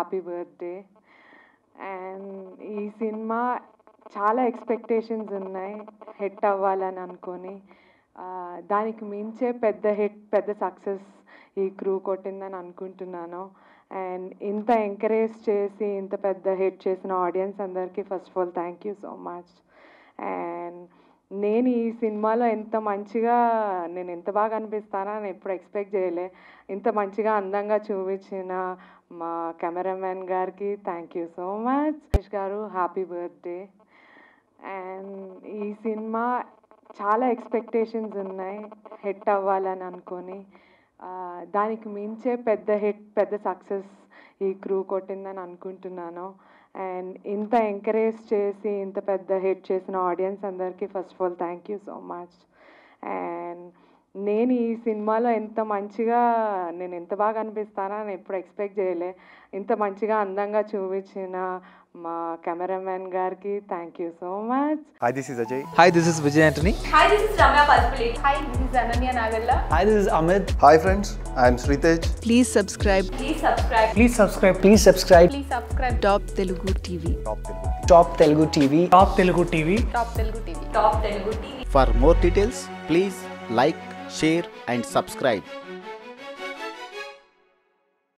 Happy birthday and ఈ cinema చాలా expectations ఉన్నాయి హిట్ అవ్వాలని అనుకొని ఆ, దానికి మించే పెద్ద హిట్ పెద్ద సక్సెస్ ఈ క్రూ కొట్టిందని అనుకుంటున్నాను అండ్ ఇంత ఎంకరేజ్ చేసి ఇంత పెద్ద హిట్ చేసిన ఆడియన్స్ అందరికీ first of all thank you so much and నేను ఈ సినిమాలో ఎంత మంచిగా నేను ఎంత బాగా అనిపిస్తానో నేను ఎప్పుడు ఎక్స్పెక్ట్ చేయలే ఇంత మంచిగా అందంగా చూపించిన మా కెమెరామెన్ గారికి thank you so much Suresh గారు హ్యాపీ బర్త్డే అండ్ ఈ సినిమా చాలా ఎక్స్పెక్టేషన్స్ ఉన్నాయి హిట్ అవ్వాలని అనుకొని ఆ, దానికి మించే పెద్ద హిట్ పెద్ద సక్సెస్ ఈ క్రూ కొట్టిందని అనుకుంటున్నాను అండ్ ఇంత ఎంకరేజ్ చేసి ఇంత పెద్ద హిట్ చేసిన ఆడియన్స్ అందరికీ first of all thank you so much and నేను ఈ సినిమాలో ఎంత మంచిగా నేను ఎంత బాగా అనిపిస్తానో నేను ఎప్పుడు ఎక్స్పెక్ట్ చేయలే ఇంత మంచిగా అందంగా చూపించిన మా కెమెరామెన్ గారికి thank you so much Hi, this is Ajay. Hi, this is Vijay Antony. Hi, this is Ramya Palpulate. Hi, this is Ananya Nagalla. Hi, this is Amit. Hi, friends. I am Sritej. Please subscribe Please subscribe. Please subscribe. Please subscribe. Please subscribe. Top Telugu TV. Top Telugu. Top Telugu TV. Top Telugu TV. Top Telugu TV. Top Telugu TV. For more details, please like, share, and subscribe.